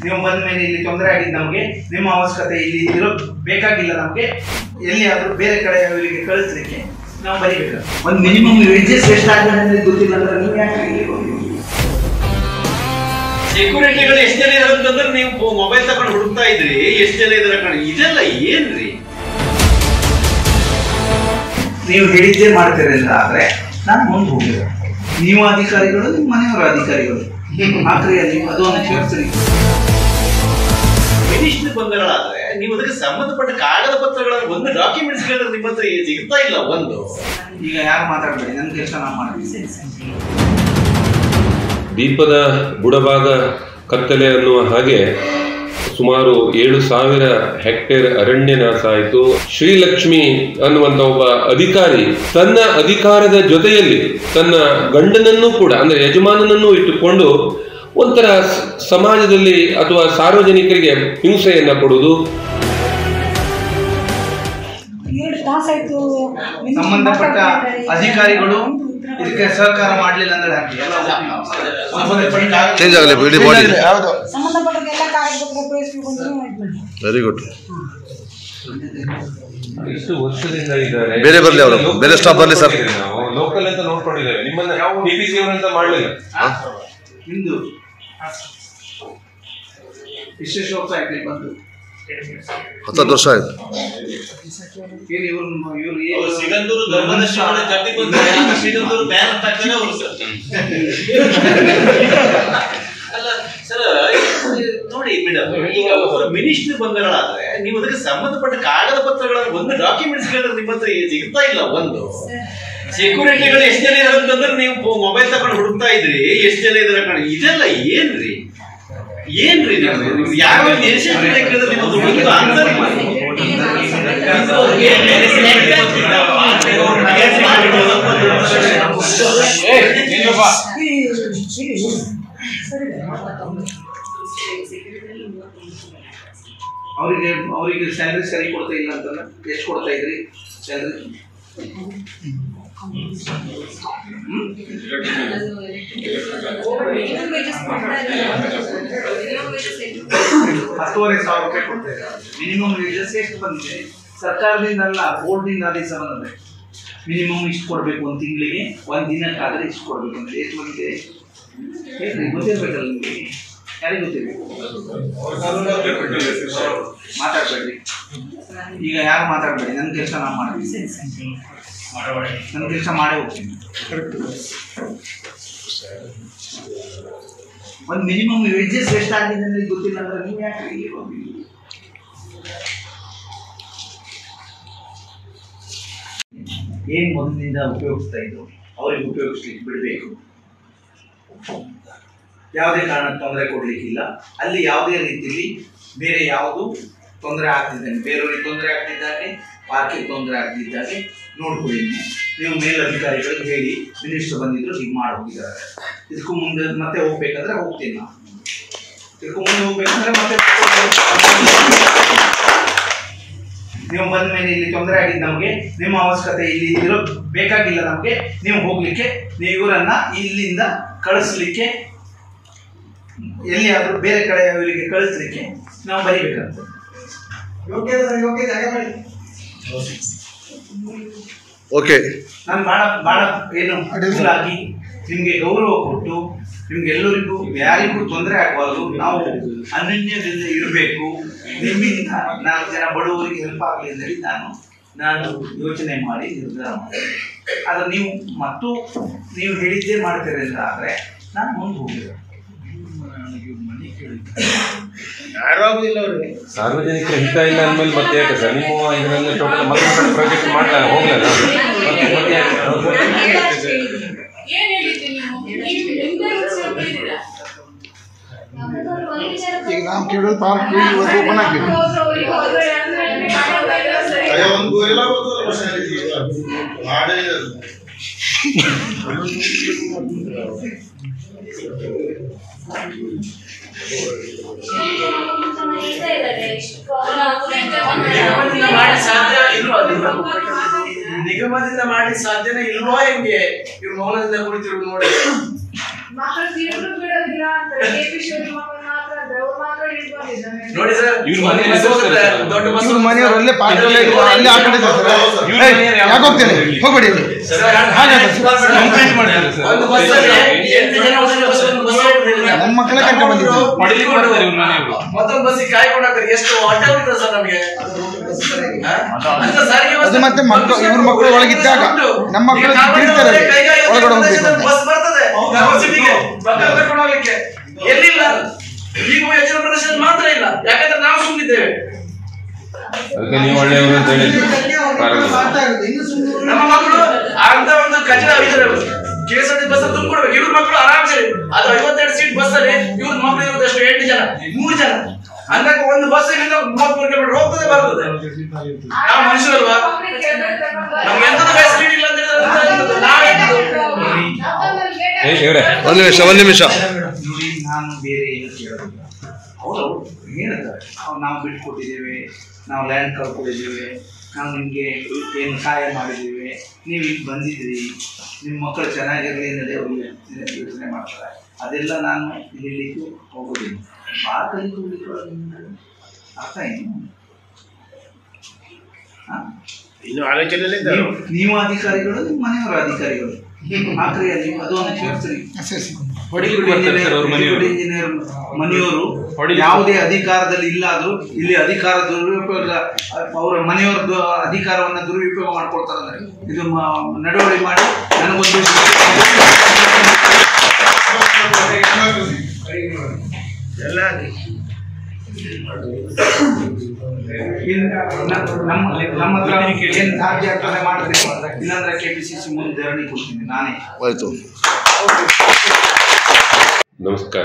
ನೀವು ಬಂದ ಮೇಲೆ ಇಲ್ಲಿ ತೊಂದರೆ ಆಗಿದ್ದು ನಮಗೆ ನಿಮ್ಮ ಅವಶ್ಯಕತೆ ಇಲ್ಲಿ ಇರೋ ಬೇಕಾಗಿಲ್ಲ ನಮಗೆ ಎಲ್ಲಿಯಾದ್ರೂ ಬೇರೆ ಕಡೆ ಇವರಿಗೆ ಕಳಿಸ್ಲಿಕ್ಕೆ ನಾವು ಬರೀಬೇಕು ಒಂದು ಮಿನಿಮಮ್ ವೇಜಸ್ ಎಷ್ಟಾಗಿದೆ ಅಂತ ಗೊತ್ತಿಲ್ಲ ಅಂದ್ರೆ ನೀವು ಯಾಕೆ ಇಲ್ಲಿ ಹೋಗಿ ಸೆಕ್ಯೂರಿಟಿಗಳು ಎಷ್ಟು ಜನ ಇದಾರೆ ಅಂತಂದ್ರೆ ನೀವು ಮೊಬೈಲ್ ತಗೊಂಡು ಹುಡುಕ್ತಾ ಇದ್ರಿ ಎಷ್ಟು ಜನ ಇದಾರೆ ಕಣ ಇದೆಲ್ಲ ಏನ್ರಿ ನೀವು ಹೇಳಿದ್ದೇ ಮಾಡ್ತೀರಿ ಅಂತ ಆದ್ರೆ ನಾನು ಮುಂದೆ ಹೋಗಿಲ್ಲ ನೀವು ಅಧಿಕಾರಿಗಳು ನಿಮ್ಮ ಮನೆಯವರ ಅಧಿಕಾರಿಗಳು ಆಕ್ರಿಯ ನೀವು ಅದೊಂದು ಕೇಳ್ತೀರಿ ಮಿನಿಸ್ಟರ್ ಬಂಧಗಳಾದ್ರೆ ನೀವು ಅದಕ್ಕೆ ಸಂಬಂಧಪಟ್ಟ ಕಾಗದ ಪತ್ರಗಳ ಒಂದು ಡಾಕ್ಯುಮೆಂಟ್ಸ್ ನಿಮ್ಮ ಹತ್ರ ಸಿಗ್ತಾ ಇಲ್ಲ ಒಂದು ಈಗ ಯಾರು ಮಾತಾಡ್ಬೇಡಿ ನನ್ನ ಕೆಲಸ ನಾನು ಮಾಡ್ತೀನಿ ದೀಪದ ಬುಡಭಾಗ ಕತ್ತಲೆ ಅನ್ನುವ ಹಾಗೆ ಸುಮಾರು ಏಳು ಸಾವಿರ ಹೆಕ್ಟೇರ್ ಅರಣ್ಯ ನಾಶ ಆಯಿತು ಶ್ರೀಲಕ್ಷ್ಮಿ ಅನ್ನುವಂತ ಒಬ್ಬ ಅಧಿಕಾರಿ ತನ್ನ ಅಧಿಕಾರದ ಜೊತೆಯಲ್ಲಿ ತನ್ನ ಗಂಡನನ್ನು ಕೂಡ ಅಂದ್ರೆ ಯಜಮಾನನನ್ನು ಇಟ್ಟುಕೊಂಡು ಒಂಥರ ಸ- ಸಮಾಜದಲ್ಲಿ ಅಥವಾ ಸಾರ್ವಜನಿಕರಿಗೆ ಹಿಂಸೆಯನ್ನ ಕೊಡುವುದು ಎರಡು ತಾಸಾಯ್ತು ನಿಮ್ಗೆ ಸಂಬಂಧಪಟ್ಟ ಮಾತಾಡ್ತಾ ಇದ್ದಾರೆ. ಅಧಿಕಾರಿಗಳು ಇದಕ್ಕೆ ಸಹಕಾರ ಮಾಡ್ಲಿಲ್ಲ ಅಂದ್ರೆ ಹಾಕಿ ಎಲ್ಲ ಸಂಬಂಧಪಟ್ಟ ಚೇಂಜ್ ಆಗಲಿ ಇಡೀ ಬಾಡಿ ಸಂಬಂಧಪಟ್ಟಕ್ಕೆಲ್ಲ ಕಾಗದ ಪತ್ರ ಕಳಿಸ್ಬೇಕು ಅಂತ ಇದು ಮಾಡಿ ವೆರಿ ಗುಡ್ ಇಷ್ಟು ವರ್ಷದಿಂದ ಇದ್ದಾರೆ ಬೇರೆ ಬರ್ಲಿ ಅವರು. ಬೇರೆ staff ಬರ್ಲಿ ಸರ್. ನಾವು ಲೋಕಲ್ ಅಂತ ನೋಡ್ಕೊಂಡಿದ್ದೇವೆ ನಿಮ್ಮನ್ನ ಪಿಪಿಸಿ ಅವರಂತ ಮಾಡಲಿಲ್ಲ ನಿಮ್ದು ವಿಶೇಷ ಹೋಗ್ತಾ ಇರ್ಲಿ ಬಂದು ಹತ್ತತ್ತು ವರ್ಷ ಆಯ್ತು ಏನು ಇವ್ರು ಇವ್ರು ಅವ್ರು ಏನು ಸಿಗಂದೂರು ಧರ್ಮದ ಶ್ರವಣ ಜಾತಿ ಬಂದು ಸಿಗಂದೂರು ಬ್ಯಾನ್ ಅಂತ ಹಾಕ್ತಾರೆ ಅವರು ಸರ್ ಅಲ್ಲ ಸರ್ ನೋಡಿ ಮೇಡಮ್ ಈಗ ಒಬ್ಬರು ಮಿನಿಸ್ಟರ್ ಬಂಧಗಳಾದ್ರೆ ನೀವು ಅದಕ್ಕೆ ಸಂಬಂಧಪಟ್ಟ ಕಾಗದ ಪತ್ರಗಳ ಒಂದು ಡಾಕ್ಯುಮೆಂಟ್ಸ್ ನಿಮ್ಮ ಹತ್ರ ಸಿಗ್ತಾ ಇಲ್ಲ ಒಂದು ಸೆಕ್ಯೂರಿಟಿಗಳು ಎಷ್ಟು ಜನ ಇದಾರೆ ಅಂತಂದ್ರೆ ನೀವು ಮೊಬೈಲ್ ತಗೊಂಡು ಹುಡುಕ್ತಾ ಇದ್ರಿ ಎಷ್ಟು ಜನ ಇದಾರೆ ಕಣ ಇದೆಲ್ಲ ಏನ್ರಿ ಏನ್ರಿ ನೀವು ನೀವು ಯಾವ ದೇಶ ಕೇಳಿದ್ರೆ ನೀವು ಒಂದು ಆನ್ಸರ್ ಮಾಡಿ ಅವರಿಗೆ ಅವರಿಗೆ ಸ್ಯಾಲ್ರಿ ಸರಿ ಕೊಡ್ತಾ ಇಲ್ಲ ಅಂತಂದ್ರೆ ಎಷ್ಟು ಕೊಡ್ತಾ ಇದ್ರಿ ಸ್ಯಾಲ್ರಿ ಹತ್ತುವರೆ ಸಾವಿರ ರೂಪಾಯಿ ಕೊಡ್ತಾ ಇದ್ದಾರೆ ಮಿನಿಮಮ್ ವೇಜಸ್ ಎಷ್ಟು ಬಂದಿದೆ ಸರ್ಕಾರದಿಂದ ಅಲ್ಲ ಬೋರ್ಡ್ನಿಂದ ಆದೇಶ ಬಂದಿದೆ ಮಿನಿಮಮ್ ಇಷ್ಟು ಕೊಡಬೇಕು ಒಂದು ತಿಂಗಳಿಗೆ ಒಂದು ದಿನಕ್ಕಾದ್ರೆ ಇಷ್ಟು ಕೊಡಬೇಕು ಅಂತ ಎಷ್ಟು ಬಂದಿದೆ ಹೇಳ್ರಿ ಗೊತ್ತಿರ್ಬೇಕಲ್ಲ ನಿಮಗೆ ಯಾರಿಗೆ ಗೊತ್ತಿರ್ಬೇಕು ಮಾತಾಡ್ಬೇಡ್ರಿ ಈಗ ಯಾರು ಮಾತಾಡ್ಬೇಡಿ ನನ್ನ ಕೆಲಸ ನಾನು ಮಾಡ್ತೀನಿ ನನ್ನ ಕೆಲಸ ಮಾಡೇ ಹೋಗ್ತೀನಿ ಒಂದು ಮಿನಿಮಮ್ ವೇಜಸ್ ಎಷ್ಟಾಗಿದೆ ಅಂದ್ರೆ ಗೊತ್ತಿಲ್ಲ ಅಂದ್ರೆ ನೀವು ಯಾಕೆ ಇಲ್ಲಿ ಹೋಗಿ ಏನ್ ಮೊದಲಿನಿಂದ ಉಪಯೋಗಿಸ್ತಾ ಇದ್ರು ಅವ್ರಿಗೆ ಉಪಯೋಗಿಸ್ಲಿಕ್ಕೆ ಬಿಡಬೇಕು ಯಾವುದೇ ಕಾರಣಕ್ಕೆ ತೊಂದರೆ ಕೊಡ್ಲಿಕ್ಕಿಲ್ಲ ಅಲ್ಲಿ ಯಾವುದೇ ರೀತಿಯಲ್ಲಿ ಬೇರೆ ಯಾವುದು ತೊಂದರೆ ಆಗ್ತಿದ್ದಾನೆ ಬೇರೆಯವ್ರಿಗೆ ತೊಂದರೆ ಆಗ್ತಿದ್ದಾಗೆ ಪಾರ್ಕಿಗೆ ತೊಂದರೆ ಆಗ್ತಿದ್ದಾಗೆ ನೋಡ್ಕೊಳ್ಳಿ ನೀವು. ನೀವು ಮೇಲಧಿಕಾರಿಗಳಿಗೆ ಹೇಳಿ ಮಿನಿಸ್ಟರ್ ಬಂದಿದ್ರು ಹೀಗೆ ಮಾಡಿ ಹೋಗಿದ್ದಾರೆ ಇದಕ್ಕೂ ಮುಂದೆ ಮತ್ತೆ ಹೋಗ್ಬೇಕಂದ್ರೆ ಹೋಗ್ತೀನಿ ನಾನು ಇದಕ್ಕೂ ಮುಂದೆ ಹೋಗ್ಬೇಕಂದ್ರೆ ಮತ್ತೆ ನೀವು ಬಂದ ಮೇಲೆ ಇಲ್ಲಿ ತೊಂದರೆ ಆಗಿದ್ದು ನಮಗೆ ನಿಮ್ಮ ಅವಶ್ಯಕತೆ ಇಲ್ಲಿ ಇರೋ ಬೇಕಾಗಿಲ್ಲ ನಮಗೆ ನೀವು ಹೋಗ್ಲಿಕ್ಕೆ ನೀವು ಇವರನ್ನ ಇಲ್ಲಿಂದ ಕಳಿಸ್ಲಿಕ್ಕೆ ಎಲ್ಲಿಯಾದ್ರೂ ಬೇರೆ ಕಡೆ ಇವರಿಗೆ ಕಳಿಸ್ಲಿಕ್ಕೆ ನಾವು ಬರಿಬೇಕಂತ ಓಕೆ ನಾನು ಭಾಳ ಭಾಳ ಏನು ಆಗಿ ನಿಮಗೆ ಗೌರವ ಕೊಟ್ಟು ನಿಮ್ಗೆಲ್ಲರಿಗೂ ಯಾರಿಗೂ ತೊಂದರೆ ಆಗಬಾರ್ದು ನಾವು ಅನನ್ಯದಿಂದ ಇರಬೇಕು ನಿಮ್ಮಿಂದ ನಾಲ್ಕು ಜನ ಬಡವರಿಗೆ ಹೆಲ್ಪ್ ಆಗಲಿ ಅಂತ ಹೇಳಿ ನಾನು ನಾನು ಯೋಚನೆ ಮಾಡಿ ನಿರ್ಧಾರ ಮಾಡಿದೆ ಆದ್ರೆ ನೀವು ಮತ್ತು ನೀವು ಹೇಳಿದ್ದೇ ಮಾಡ್ತೀರಿ ಅಂತ ಆದರೆ ನಾನು ಮುಂದೆ ಹೋಗಿಲ್ಲ ಸಾರ್ವಜನಿಕರ ಹಿತ ಇಲ್ಲ ಅಂದ್ಮೇಲೆ ಮತ್ತೆ ಯಾಕೆ ಸರ್ ನಿಮ್ಮ ಇದರಲ್ಲಿ ಟೋಟಲ್ ಮತ್ತೆ ಪ್ರಾಜೆಕ್ಟ್ ಮಾಡ್ತಾ ಹೋಗ್ಲಲ್ಲ ಮತ್ತೆ ಮತ್ತೆ ಯಾಕೆ? ಏನ್ ಹೇಳಿದ್ರಿ ನೀವು ನೀವು ನಿಮ್ದೇ ಉತ್ಸವ ಕೇಳಿದ್ದೀರಾ? ಈಗ ನಾವು ಕೇಳೋದು ಪಾರ್ಕ್ ಇವತ್ತು ಓಪನ್ ಆಗ್ಬೇಕು ಹೋದ್ರು, ಇವ್ರು ಹೋದ್ರು, ಅಂದ್ರೆ ನೀವು ಮಾಡೋದು ಇಲ್ಲ, ಸರಿ. ನಿಗಮದಿಂದ ಮಾಡಿ ಸಾಧ್ಯ ಇಲ್ವಾ ಅದು? ನಿಗಮದಿಂದ ಮಾಡಿ ಸಾಧ್ಯನೇ ಇಲ್ವಾ ಹೆಂಗೆ ಇವ್ರು ಮೌನದಿಂದ ಕುಳಿತಿರೋದು ನೋಡಿ ಮಕ್ಕಳು ತಿರುಗಲು ಬಿಡೋದಿಲ್ಲ ಅಂತ ಕೆಪಿ ಶಿವಮೊಗ್ಗ ಮಾತ್ರ ಅವ್ರು ಮಾತ್ರ ನೋಡಿ ಸರ್ ಇವ್ರ ಒಂದು ಮನೆ ಬಸ್ ಎದುರು ಹೋಗುತ್ತೆ, ಸರ್. ದೊಡ್ಡ ಬಸ್ ಇವ್ರ ಮನೆಯವರು ಅಲ್ಲೇ ಪಾತ್ರದಲ್ಲಿ ಅಲ್ಲೇ ಆ ಕಡೆ ಇದ್ದಾರೆ ಸರ್. ಇವ್ರ ಏಯ್, ಮನೆಯವ್ರು ಯಾಕೆ ಹೋಗ್ತೇನೆ ಹೋಗ್ಬೇಡಿ ಇಲ್ಲಿ. ಕಂಪ್ಲೇಂಟ್ ಮಾಡಿದ್ದಾರೆ ಸರ್ ಒಂದು ಬಸ್ ಅಲ್ಲಿ ಎಂಟು ಜನ ಹೋದ್ರೆ ಬಸ್ ಒಂದು ಬಸ್ ಹೋಗುದಿಲ್ಲ. ನಮ್ಮ ಮಕ್ಕಳೇ ಕರ್ಕೊಂಡು ಬಂದಿದ್ದು. ಪಡಿಲಿಕ್ಕೆ ಮಾಡ್ತಾರೆ ಇವ್ರ ಮನೆಯವರು ಮತ್ತೊಂದು ಬಸ್ಸಿಗೆ ಕಾಯ್ಕೊಂಡು ಹೋಗ್ತಾರೆ ಎಷ್ಟು ಹೊಟ್ಟೆ ಉಂಟು ಸರ್ ನಮಗೆ ಹಾ? ಅಂತ ಸಾರಿಗೆ ವ್ಯವಸ್ಥೆ- ಅದು ಮತ್ತೆ ಮಕ್ಕಳು- ಇವ್ರ ಮಕ್ಕಳು ಒಳಗಿದ್ದಾಗ ಉಂಟು. ನಮ್ಮ ಮಕ್ಕಳು ಈಗ ಕಾಮಣ್ಣ ತಿರುಗ್ತಾರೆ ಹೋದ್ರೆ ಕೈಗಾರಿಕೆ ಒಳಗಡೆ ಹೋಗ್ಬೇಕು ಪ್ರದೇಶದಲ್ಲಿ ಅಂತ. ಬಸ್ ಬರ್ತದೆ ಯೂನಿವರ್ಸಿಟಿಗೆ ಮಕ್ಕಳು ಕರ್ಕೊಂಡು ಹೋಗ್ಲಿಕ್ಕೆ ಎಲ್ಲಿಲ್ಲ ಈಗ ಹೆಚ್ಚಿನ ಪ್ರದೇಶದಲ್ಲಿ ಮಾತ್ರ ಇಲ್ಲ ಯಾಕಂದ್ರೆ ನಾವು ಸುಮ್ಮನಿದ್ದೇವೆ ಅದಕ್ಕೆ ನೀವು ಒಳ್ಳೆಯವರು ಅಂತ ಹೇಳಿದ್ರು ಕಾರಣ ನಮ್ಮ ಮಕ್ಕಳು ಅಂತ ಒಂದು ಕಚಡ ಇದ್ರೆ K S R T bus ತುಂಬಿಕೊಡ್ಬೇಕು ಇವ್ರ ಮಕ್ಕಳು ಆರಾಮ್ಸೆ ಅದು ಐವತ್ತೆರಡು ಸೀಟ್ ಬಸ್ ಅಲ್ಲಿ ಇವ್ರ ಮಕ್ಕಳು ಇರೋದಷ್ಟು ಎಂಟು ಜನ ಮೂರು ಜನ ಅಂದಾಗ ಒಂದು ಬಸ್ ಇಲ್ಲಿಂದ ಮೂವತ್ಮೂರು ಕಿಲೋಮೀಟರ್ ಹೋಗ್ತದೆ ಬರ್ತದೆ ನಾವು ಮನುಷ್ಯರಲ್ವಾ ನಮ್ಗೆ ಎಂತದ್ದು ಫೆಸಿಲಿಟಿ ಇಲ್ಲ ಅಂತ ಹೇಳಿದ್ರೆ ನಾವೇನದು ಏ ಇವ್ರೆ ಒಂದು ನಿಮಿಷ ಒಂದು ನಿಮಿಷ ನೋಡಿ ನಾನು ಬೇರೆ ಏನು ಕೇಳೋದಿಲ್ಲ ಅವರು ಹೇಳ್ತಾರೆ ಅವ್ರು ನಾವು ಬಿಟ್ಕೊಟ್ಟಿದ್ದೇವೆ ನಾವು ಲ್ಯಾಂಡ್ ಕಳ್ಕೊಂಡಿದ್ದೇವೆ ನಾವು ನಿಮಗೆ ಏನು ಸಹಾಯ ಮಾಡಿದ್ದೇವೆ ನೀವು ಇಲ್ಲಿ ಬಂದಿದ್ದೀರಿ ನಿಮ್ಮ ಮಕ್ಕಳು ಚೆನ್ನಾಗಿರಲಿ ಅನ್ನೋದೇ ಅವ್ರಿಗೆ ಯೋಚನೆ ಮಾಡ್ತಾರೆ ಅದೆಲ್ಲ ನಾನು ಹೇಳಲಿಕ್ಕೆ ಹೋಗೋದಿಲ್ಲ ಮಾತಲ್ಲಿ ಕೂಡಿಕೊಳ್ಳೋದ್ರಿಂದ ಅರ್ಥ ಏನು ಹಾಂ ಇನ್ನು ಆಲೋಚನೆಯಲ್ಲಿ ನೀವು ನೀವು ಅಧಿಕಾರಿಗಳು ನಿಮ್ಮ ಮನೆಯವರ ಅಧಿಕಾರಿಗಳು ಆದ್ರೆ ನೀವು ಅದೊಂದು ಕೇಳ್ತೀರಿ ಎಸ್ ಎಸ್ ಹೊಡಿಲಿಕ್ಕೆ ಬರ್ತಾರೆ ಸರ್ ಅವ್ರ ಮನೆಯವರು ಇಂಜಿನಿಯರ್ ಮನೆಯವರು ಹೊಡಿಲಿಕ್ಕೆ ಯಾವುದೇ ಅಧಿಕಾರದಲ್ಲಿ ಇಲ್ಲ ಆದ್ರೂ ಇಲ್ಲಿ ಅಧಿಕಾರ ದುರುಪಯೋಗ ಅವರ ಮನೆಯವರದ್ದು ಅಧಿಕಾರವನ್ನ ದುರುಪಯೋಗ ಮಾಡ್ಕೊಳ್ತಾರೆ ಅಂದ್ರೆ ಇದು ಮ- ನಡವಳಿ ಮಾಡಿ ನನಗೊಂದು ಇನ್ ನ- ನಮ್ಮ ನಮ್ಮ ಹತ್ರ ಏನ್ ಸಾಧ್ಯ ಆಗ್ತದೆ ಮಾಡ್ತೀನಿ ಇಲ್ಲಾಂದ್ರೆ ಕೆ ಪಿ ಸಿ ಸಿ ಮುಂದೆ ಧರಣಿ ಕೊಡ್ತೀನಿ ನಾನೇ ಆಯಿತು ನಮಸ್ಕಾರ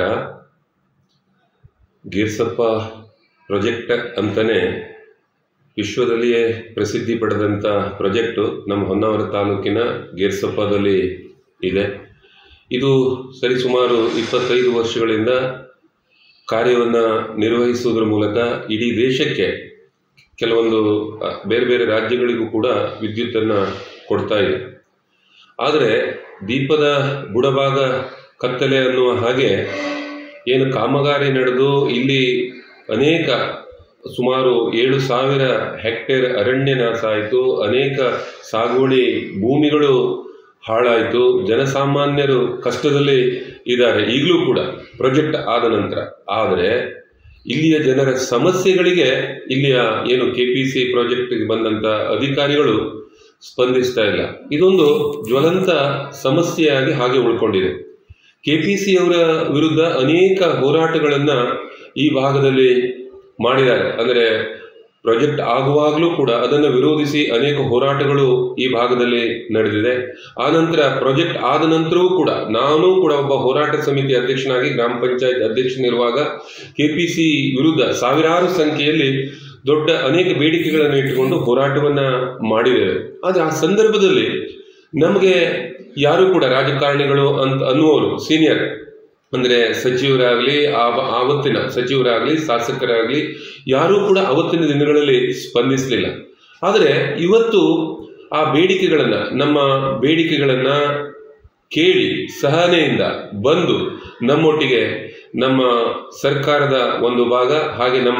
ಗೀರ್ಸಪ್ಪ ಪ್ರಾಜೆಕ್ಟ್ ಅಂತಲೇ ವಿಶ್ವದಲ್ಲಿಯೇ ಪ್ರಸಿದ್ಧಿ ಪಡೆದಂಥ ಪ್ರಾಜೆಕ್ಟು ನಮ್ಮ ಹೊನ್ನಾವರ ತಾಲೂಕಿನ ಗೇರ್ಸಪ್ಪದಲ್ಲಿ ಇದೆ ಇದು ಸರಿಸುಮಾರು ಇಪ್ಪತ್ತೈದು ವರ್ಷಗಳಿಂದ ಕಾರ್ಯವನ್ನು ನಿರ್ವಹಿಸುವುದರ ಮೂಲಕ ಇಡೀ ದೇಶಕ್ಕೆ ಕೆಲವೊಂದು ಅ, ಬೇರೆ ಬೇರೆ ರಾಜ್ಯಗಳಿಗೂ ಕೂಡ ವಿದ್ಯುತ್ತನ್ನು ಕೊಡ್ತಾ ಇದೆ ಆದರೆ ದೀಪದ ಬುಡಭಾಗ ಕತ್ತಲೆ ಅನ್ನುವ ಹಾಗೆ ಏನು ಕಾಮಗಾರಿ ನಡೆದು ಇಲ್ಲಿ ಅನೇಕ ಸುಮಾರು ಏಳು ಸಾವಿರ ಹೆಕ್ಟೇರ್ ಅರಣ್ಯ ನಾಶ ಆಯಿತು ಅನೇಕ ಸಾಗುವಳಿ ಭೂಮಿಗಳು ಹಾಳಾಯಿತು ಜನಸಾಮಾನ್ಯರು ಕಷ್ಟದಲ್ಲಿ ಇದ್ದಾರೆ ಈಗಲೂ ಕೂಡ ಪ್ರಾಜೆಕ್ಟ್ ಆದ ನಂತರ ಆದರೆ ಇಲ್ಲಿಯ ಜನರ ಸಮಸ್ಯೆಗಳಿಗೆ ಇಲ್ಲಿಯ ಏನು ಕೆ ಪಿ ಸಿ ಪ್ರಾಜೆಕ್ಟ್ಗೆ ಬಂದಂಥ ಅಧಿಕಾರಿಗಳು ಸ್ಪಂದಿಸ್ತಾ ಇಲ್ಲ ಇದೊಂದು ಜ್ವಲಂತ ಸಮಸ್ಯೆಯಾಗಿ ಹಾಗೆ ಉಳ್ಕೊಂಡಿದೆ ಕೆ ಪಿ ಸಿ ಅವರ ವಿರುದ್ಧ ಅನೇಕ ಹೋರಾಟಗಳನ್ನು ಈ ಭಾಗದಲ್ಲಿ ಮಾಡಿದ್ದಾರೆ ಅಂದರೆ ಪ್ರಾಜೆಕ್ಟ್ ಆಗುವಾಗಲೂ ಕೂಡ ಅದನ್ನು ವಿರೋಧಿಸಿ ಅನೇಕ ಹೋರಾಟಗಳು ಈ ಭಾಗದಲ್ಲಿ ನಡೆದಿದೆ ಆನಂತರ ಪ್ರಾಜೆಕ್ಟ್ ಆದ ನಂತರವೂ ಕೂಡ ನಾನು ಕೂಡ ಒಬ್ಬ ಹೋರಾಟ ಸಮಿತಿ ಅಧ್ಯಕ್ಷನಾಗಿ ಗ್ರಾಮ ಪಂಚಾಯತ್ ಅಧ್ಯಕ್ಷನಿರುವಾಗ ಕೆ ಪಿ ಸಿ ವಿರುದ್ಧ ಸಾವಿರಾರು ಸಂಖ್ಯೆಯಲ್ಲಿ ದೊಡ್ಡ ಅನೇಕ ಬೇಡಿಕೆಗಳನ್ನು ಇಟ್ಟುಕೊಂಡು ಹೋರಾಟವನ್ನು ಮಾಡಿದ್ದೇವೆ ಆದರೆ ಆ ಸಂದರ್ಭದಲ್ಲಿ ನಮಗೆ ಯಾರು ಕೂಡ ರಾಜಕಾರಣಿಗಳು ಅಂತ ಅನ್ನುವರು ಸೀನಿಯರ್ ಅಂದರೆ ಸಚಿವರಾಗಲಿ ಆವತ್ತಿನ ಸಚಿವರಾಗಲಿ ಶಾಸಕರಾಗಲಿ ಯಾರೂ ಕೂಡ ಅವತ್ತಿನ ದಿನಗಳಲ್ಲಿ ಸ್ಪಂದಿಸಲಿಲ್ಲ ಆದರೆ ಇವತ್ತು ಆ ಬೇಡಿಕೆಗಳನ್ನು ನಮ್ಮ ಬೇಡಿಕೆಗಳನ್ನು ಕೇಳಿ ಸಹನೆಯಿಂದ ಬಂದು ನಮ್ಮೊಟ್ಟಿಗೆ ನಮ್ಮ ಸರ್ಕಾರದ ಒಂದು ಭಾಗ ಹಾಗೆ ನಮ್ಮ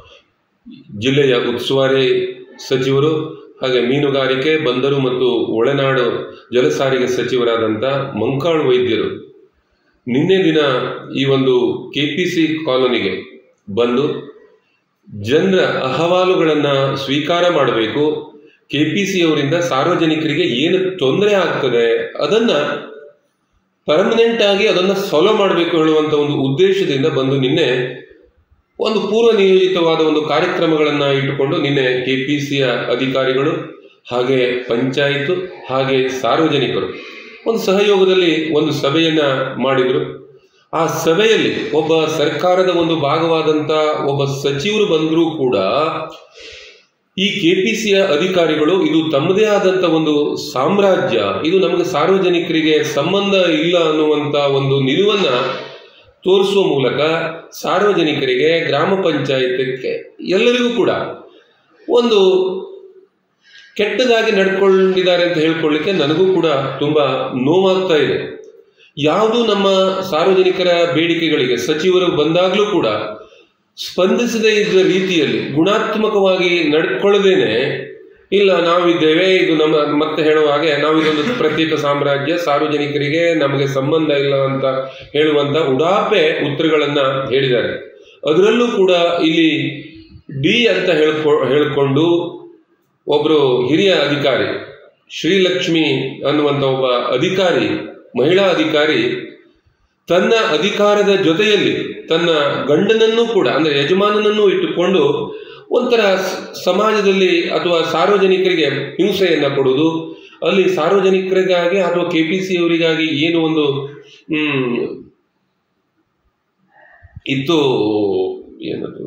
ಜಿಲ್ಲೆಯ ಉಸ್ತುವಾರಿ ಸಚಿವರು ಹಾಗೆ ಮೀನುಗಾರಿಕೆ ಬಂದರು ಮತ್ತು ಒಳನಾಡು ಜಲಸಾರಿಗೆ ಸಚಿವರಾದಂಥ ಮಂಕಾಳು ವೈದ್ಯರು ನಿನ್ನೆ ದಿನ ಈ ಒಂದು ಕೆ ಪಿ ಸಿ ಕಾಲೋನಿಗೆ ಬಂದು ಜನರ ಅಹವಾಲುಗಳನ್ನು ಸ್ವೀಕಾರ ಮಾಡಬೇಕು ಕೆ ಪಿ ಸಿ ಅವರಿಂದ ಸಾರ್ವಜನಿಕರಿಗೆ ಏನು ತೊಂದರೆ ಆಗ್ತದೆ ಅದನ್ನು ಪರ್ಮನೆಂಟ್ ಆಗಿ ಅದನ್ನು ಸಾಲ್ವ್ ಮಾಡಬೇಕು ಹೇಳುವಂಥ ಒಂದು ಉದ್ದೇಶದಿಂದ ಬಂದು ನಿನ್ನೆ ಒಂದು ಪೂರ್ವ ನಿಯೋಜಿತವಾದ ಒಂದು ಕಾರ್ಯಕ್ರಮಗಳನ್ನು ಇಟ್ಟುಕೊಂಡು ನಿನ್ನೆ ಕೆ ಪಿ ಸಿಯ ಅಧಿಕಾರಿಗಳು ಹಾಗೆ ಪಂಚಾಯಿತು ಹಾಗೆ ಸಾರ್ವಜನಿಕರು ಒಂದು ಸಹಯೋಗದಲ್ಲಿ ಒಂದು ಸಭೆಯನ್ನು ಮಾಡಿದರು ಆ ಸಭೆಯಲ್ಲಿ ಒಬ್ಬ ಸರ್ಕಾರದ ಒಂದು ಭಾಗವಾದಂಥ ಒಬ್ಬ ಸಚಿವರು ಬಂದರೂ ಕೂಡ ಈ ಕೆ ಪಿ ಸಿಯ ಅಧಿಕಾರಿಗಳು ಇದು ತಮ್ಮದೇ ಆದಂಥ ಒಂದು ಸಾಮ್ರಾಜ್ಯ ಇದು ನಮಗೆ ಸಾರ್ವಜನಿಕರಿಗೆ ಸಂಬಂಧ ಇಲ್ಲ ಅನ್ನುವಂಥ ಒಂದು ನಿಲುವನ್ನು ತೋರಿಸುವ ಮೂಲಕ ಸಾರ್ವಜನಿಕರಿಗೆ ಗ್ರಾಮ ಪಂಚಾಯತಕ್ಕೆ ಎಲ್ಲರಿಗೂ ಕೂಡ ಒಂದು ಕೆಟ್ಟದಾಗಿ ನಡ್ಕೊಂಡಿದ್ದಾರೆ ಅಂತ ಹೇಳ್ಕೊಳ್ಳಿಕ್ಕೆ ನನಗೂ ಕೂಡ ತುಂಬ ನೋವಾಗ್ತಾ ಇದೆ ಯಾವುದು ನಮ್ಮ ಸಾರ್ವಜನಿಕರ ಬೇಡಿಕೆಗಳಿಗೆ ಸಚಿವರು ಬಂದಾಗಲೂ ಕೂಡ ಸ್ಪಂದಿಸದೇ ಇದ್ದ ರೀತಿಯಲ್ಲಿ ಗುಣಾತ್ಮಕವಾಗಿ ನಡ್ಕೊಳ್ಳದೇನೆ ಇಲ್ಲ ನಾವಿದ್ದೇವೆ ಇದು ನಮ್ಮ ಮತ್ತೆ ಹೇಳುವ ಹಾಗೆ ನಾವು ಇದೊಂದು ಪ್ರತ್ಯೇಕ ಸಾಮ್ರಾಜ್ಯ ಸಾರ್ವಜನಿಕರಿಗೆ ನಮಗೆ ಸಂಬಂಧ ಇಲ್ಲ ಅಂತ ಹೇಳುವಂತ ಉಡಾಪೆ ಉತ್ತರಗಳನ್ನ ಹೇಳಿದ್ದಾರೆ ಅದರಲ್ಲೂ ಕೂಡ ಇಲ್ಲಿ ಡಿ ಅಂತ ಹೇಳ್ಕೊ ಹೇಳ್ಕೊಂಡು ಒಬ್ಬರು ಹಿರಿಯ ಅಧಿಕಾರಿ ಶ್ರೀಲಕ್ಷ್ಮಿ ಅನ್ನುವಂಥ ಒಬ್ಬ ಅಧಿಕಾರಿ ಮಹಿಳಾ ಅಧಿಕಾರಿ ತನ್ನ ಅಧಿಕಾರದ ಜೊತೆಯಲ್ಲಿ ತನ್ನ ಗಂಡನನ್ನೂ ಕೂಡ ಅಂದರೆ ಯಜಮಾನನನ್ನು ಇಟ್ಟುಕೊಂಡು ಒಂಥರ ಸ- ಸಮಾಜದಲ್ಲಿ ಅಥವಾ ಸಾರ್ವಜನಿಕರಿಗೆ ಹಿಂಸೆಯನ್ನು ಕೊಡುವುದು ಅಲ್ಲಿ ಸಾರ್ವಜನಿಕರಿಗಾಗಿ ಅಥವಾ ಕೆ ಪಿ ಸಿ ಅವರಿಗಾಗಿ ಏನು ಒಂದು ಹ್ಮ್, ಇತ್ತು ಏನದು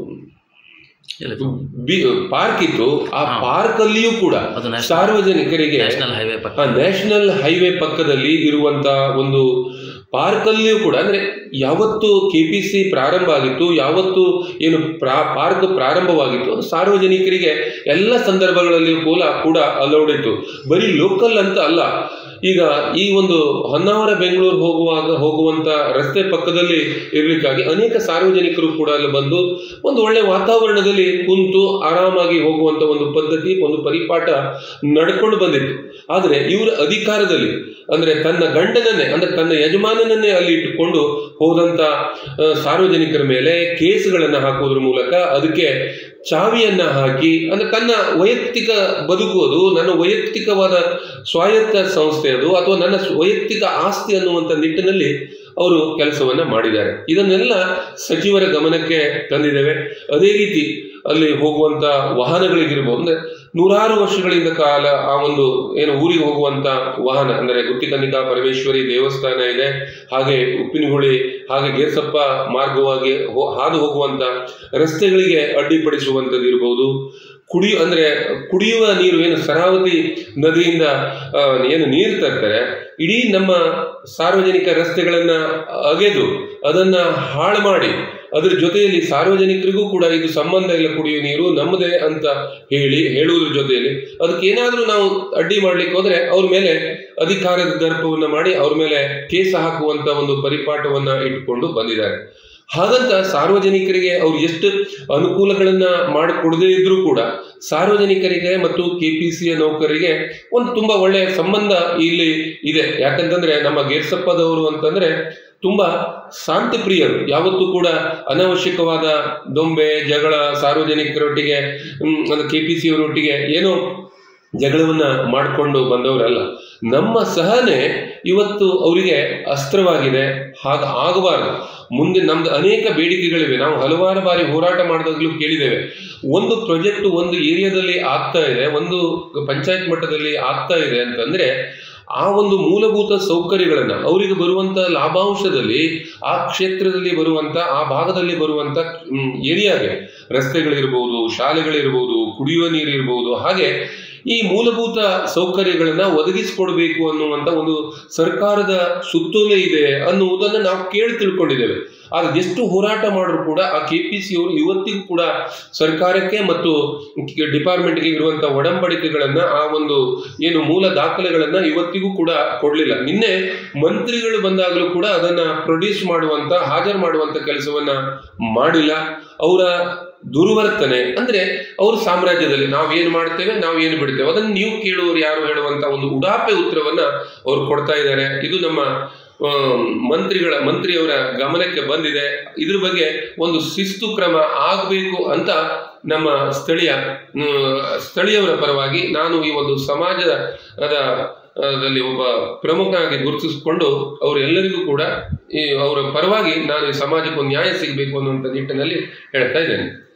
ಬಿ- ಪಾರ್ಕ್ ಇತ್ತು ಆ ಪಾರ್ಕ್ ಅಲ್ಲಿಯೂ ಕೂಡ ಅದು national- ಸಾರ್ವಜನಿಕರಿಗೆ ನ್ಯಾಷನಲ್ ಹೈವೇ ಪಕ್ಕ ಆ ನ್ಯಾಷನಲ್ ಹೈವೇ ಪಕ್ಕದಲ್ಲಿ ಇರುವಂತ ಒಂದು ಪಾರ್ಕ್ ಅಲ್ಲಿಯೂ ಕೂಡ ಅಂದ್ರೆ ಯಾವತ್ತು ಕೆ ಪಿ ಸಿ ಪ್ರಾರಂಭ ಆಗಿತ್ತು ಯಾವತ್ತು ಏನು ಪ್ರಾ ಪಾರ್ಕ್ ಪ್ರಾರಂಭವಾಗಿತ್ತು ಅದು ಸಾರ್ವಜನಿಕರಿಗೆ ಎಲ್ಲ ಸಂದರ್ಭಗಳಲ್ಲಿಯೂ ಕೂಡ ಕೂಡ ಅಲೌಡ್ ಇತ್ತು ಬರೀ ಲೋಕಲ್ ಅಂತ ಅಲ್ಲ ಈಗ ಈ ಒಂದು ಹೊನ್ನಾವರ ಬೆಂಗಳೂರು ಹೋಗುವಾಗ ಹೋಗುವಂತ ರಸ್ತೆ ಪಕ್ಕದಲ್ಲಿ ಇರಲಿಕ್ಕಾಗಿ ಅನೇಕ ಸಾರ್ವಜನಿಕರು ಕೂಡ ಅಲ್ಲಿ ಬಂದು ಒಂದು ಒಳ್ಳೆ ವಾತಾವರಣದಲ್ಲಿ ಕುಂತು ಆರಾಮಾಗಿ ಹೋಗುವಂತ ಒಂದು ಪದ್ಧತಿ ಒಂದು ಪರಿಪಾಠ ನಡ್ಕೊಂಡು ಬಂದಿತ್ತು ಆದರೆ ಇವರ ಅಧಿಕಾರದಲ್ಲಿ ಅಂದ್ರೆ ತನ್ನ ಗಂಡನನ್ನೇ ಅಂದ್ರೆ ತನ್ನ ಯಜಮಾನನನ್ನೇ ಅಲ್ಲಿ ಇಟ್ಟುಕೊಂಡು ಹೋದಂತ ಆ, ಸಾರ್ವಜನಿಕರ ಮೇಲೆ ಕೇಸ್ಗಳನ್ನ ಹಾಕುವುದ್ರ ಮೂಲಕ ಅದಕ್ಕೆ ಚಾವಿಯನ್ನ ಹಾಕಿ ಅಂದ್ರೆ ತನ್ನ ವೈಯಕ್ತಿಕ ಬದುಕುವುದು ನನ್ನ ವೈಯಕ್ತಿಕವಾದ ಸ್ವಾಯತ್ತ ಸಂಸ್ಥೆ ಅದು ಅಥವಾ ನನ್ನ ವೈಯಕ್ತಿಕ ಆಸ್ತಿ ಅನ್ನುವಂಥ ನಿಟ್ಟಿನಲ್ಲಿ ಅವರು ಕೆಲಸವನ್ನ ಮಾಡಿದ್ದಾರೆ ಇದನ್ನೆಲ್ಲ ಸಚಿವರ ಗಮನಕ್ಕೆ ತಂದಿದ್ದೇವೆ ಅದೇ ರೀತಿ ಅಲ್ಲಿ ಹೋಗುವಂತ ವಾಹನಗಳಿಗಿರ್ಬೋದು ಅಂದ್ರೆ ನೂರಾರು ವರ್ಷಗಳಿಂದ ಕಾಲ ಆ ಒಂದು ಏನು ಊರಿಗೆ ಹೋಗುವಂತ ವಾಹನ ಅಂದರೆ ಗುತ್ತಿಕನ್ನಿಕಾ ಪರಮೇಶ್ವರಿ ದೇವಸ್ಥಾನ ಇದೆ ಹಾಗೆ ಉಪ್ಪಿನಹುಳಿ ಹಾಗೆ ಗೇರ್ಸಪ್ಪ ಮಾರ್ಗವಾಗಿ ಹೋ- ಹಾದು ಹೋಗುವಂತ ರಸ್ತೆಗಳಿಗೆ ಅಡ್ಡಿಪಡಿಸುವಂಥದ್ದು ಇರ್ಬೋದು ಕುಡಿಯು ಅಂದ್ರೆ ಕುಡಿಯುವ ನೀರು ಏನು ಸರಾವತಿ ನದಿಯಿಂದ ಆ, ಏನು ನೀರು ತರ್ತಾರೆ ಇಡೀ ನಮ್ಮ ಸಾರ್ವಜನಿಕ ರಸ್ತೆಗಳನ್ನ ಅಗೆದು ಅದನ್ನ ಹಾಳು ಮಾಡಿ ಅದ್ರ ಜೊತೆಯಲ್ಲಿ ಸಾರ್ವಜನಿಕರಿಗೂ ಕೂಡ ಇದು ಸಂಬಂಧ ಇಲ್ಲ ಕುಡಿಯುವ ನೀರು ನಮ್ಮದೇ ಅಂತ ಹೇಳಿ ಹೇಳುವುದ್ರ ಜೊತೆಯಲ್ಲಿ ಅದಕ್ಕೆ ಏನಾದರೂ ನಾವು ಅಡ್ಡಿ ಮಾಡ್ಲಿಕ್ಕೆ ಹೋದ್ರೆ ಅವ್ರ ಮೇಲೆ ಅಧಿಕಾರದ ದರ್ಪವನ್ನ ಮಾಡಿ ಅವ್ರ ಮೇಲೆ ಕೇಸ ಹಾಕುವಂತ ಒಂದು ಪರಿಪಾಠವನ್ನ ಇಟ್ಟುಕೊಂಡು ಬಂದಿದ್ದಾರೆ ಹಾಗಂತ ಸಾರ್ವಜನಿಕರಿಗೆ ಅವ್ರು ಎಷ್ಟು ಅನುಕೂಲಗಳನ್ನ ಮಾಡಿಕೊಡದೇ ಇದ್ರೂ ಕೂಡ ಸಾರ್ವಜನಿಕರಿಗೆ ಮತ್ತು ಕೆ ಪಿ ಸಿಯ ನೌಕರರಿಗೆ ಒಂದು ತುಂಬಾ ಒಳ್ಳೆಯ ಸಂಬಂಧ ಇಲ್ಲಿ ಇದೆ ಯಾಕಂತಂದ್ರೆ ನಮ್ಮ ಗೇರ್ಸಪ್ಪದವರು ಅಂತಂದ್ರೆ ತುಂಬಾ ಶಾಂತಿ ಪ್ರಿಯರು ಯಾವತ್ತೂ ಕೂಡ ಅನವಶ್ಯಕವಾದ ದೊಂಬೆ ಜಗಳ ಸಾರ್ವಜನಿಕರೊಟ್ಟಿಗೆ ಹ್ಮ್, ಅಂದ್ರೆ ಕೆ ಪಿ ಸಿ ಅವರೊಟ್ಟಿಗೆ ಏನೋ ಜಗಳವನ್ನ ಮಾಡಿಕೊಂಡು ಬಂದವರಲ್ಲ ನಮ್ಮ ಸಹನೆ ಇವತ್ತು ಅವರಿಗೆ ಅಸ್ತ್ರವಾಗಿದೆ ಹಾಗ ಆಗಬಾರದು ಮುಂದೆ ನಮ್ದು ಅನೇಕ ಬೇಡಿಕೆಗಳಿವೆ ನಾವು ಹಲವಾರು ಬಾರಿ ಹೋರಾಟ ಮಾಡಿದಾಗಲೂ ಕೇಳಿದ್ದೇವೆ ಒಂದು ಪ್ರಾಜೆಕ್ಟ್ ಒಂದು ಏರಿಯಾದಲ್ಲಿ ಆಗ್ತಾ ಇದೆ ಒಂದು ಪಂಚಾಯತ್ ಮಟ್ಟದಲ್ಲಿ ಆಗ್ತಾ ಇದೆ ಅಂತಂದ್ರೆ ಆ ಒಂದು ಮೂಲಭೂತ ಸೌಕರ್ಯಗಳನ್ನ ಅವರಿಗೆ ಬರುವಂತ ಲಾಭಾಂಶದಲ್ಲಿ ಆ ಕ್ಷೇತ್ರದಲ್ಲಿ ಬರುವಂತ ಆ ಭಾಗದಲ್ಲಿ ಬರುವಂತ ಮ್, ಏರಿಯಾಗೆ ರಸ್ತೆಗಳಿರ್ಬೋದು ಶಾಲೆಗಳಿರ್ಬೋದು ಕುಡಿಯುವ ನೀರಿರ್ಬೋದು ಹಾಗೆ ಈ ಮೂಲಭೂತ ಸೌಕರ್ಯಗಳನ್ನ ಒದಗಿಸಿಕೊಡ್ಬೇಕು ಅನ್ನುವಂತ ಒಂದು ಸರ್ಕಾರದ ಸುತ್ತೋಲೆ ಇದೆ ಅನ್ನುವುದನ್ನು ನಾವು ಕೇಳಿ ತಿಳ್ಕೊಂಡಿದ್ದೇವೆ ಆದ್ರೆ ಎಷ್ಟು ಹೋರಾಟ ಮಾಡಿದ್ರು ಕೂಡ ಆ ಕೆ ಪಿ ಸಿ ಅವರು ಇವತ್ತಿಗೂ ಕೂಡ ಸರ್ಕಾರಕ್ಕೆ ಮತ್ತು ಡಿಪಾರ್ಟ್ಮೆಂಟ್ಗೆ ಇರುವಂತ ಒಡಂಬಡಿಕೆಗಳನ್ನ ಆ ಒಂದು ಏನು ಮೂಲ ದಾಖಲೆಗಳನ್ನ ಇವತ್ತಿಗೂ ಕೂಡ ಕೊಡ್ಲಿಲ್ಲ ನಿನ್ನೆ ಮಂತ್ರಿಗಳು ಬಂದಾಗಲೂ ಕೂಡ ಅದನ್ನ ಪ್ರೊಡ್ಯೂಸ್ ಮಾಡುವಂತ ಹಾಜರು ಮಾಡುವಂತ ಕೆಲಸವನ್ನ ಮಾಡಿಲ್ಲ ಅವರ ದುರ್ವರ್ತನೆ ಅಂದ್ರೆ ಅವ್ರ ಸಾಮ್ರಾಜ್ಯದಲ್ಲಿ ನಾವು ಏನು ಮಾಡ್ತೇವೆ ನಾವು ಏನು ಬಿಡ್ತೇವೆ ಅದನ್ನು ನೀವು ಕೇಳುವವರು ಯಾರು ಹೇಳುವಂತ ಒಂದು ಉಡಾಪೆ ಉತ್ತರವನ್ನ ಅವ್ರು ಕೊಡ್ತಾ ಇದ್ದಾರೆ ಇದು ನಮ್ಮ ಆ, ಮಂತ್ರಿಗಳ ಮಂತ್ರಿಯವರ ಗಮನಕ್ಕೆ ಬಂದಿದೆ ಇದ್ರ ಬಗ್ಗೆ ಒಂದು ಶಿಸ್ತು ಕ್ರಮ ಆಗಬೇಕು ಅಂತ ನಮ್ಮ ಸ್ಥಳೀಯ ಮ್, ಸ್ಥಳೀಯವರ ಪರವಾಗಿ ನಾನು ಈ ಒಂದು ಸಮಾಜದ ಅದ ದಲ್ಲಿ ಒಬ್ಬ ಪ್ರಮುಖನಾಗಿ ಗುರುತಿಸಿಕೊಂಡು ಅವರೆಲ್ಲರಿಗೂ ಕೂಡ ಈ ಅವರ ಪರವಾಗಿ ನಾನು ಈ ಸಮಾಜಕ್ಕೆ ಒಂದು ನ್ಯಾಯ ಸಿಗಬೇಕು ಅನ್ನುವಂಥ ನಿಟ್ಟಿನಲ್ಲಿ ಹೇಳ್ತಾ ಇದ್ದೇನೆ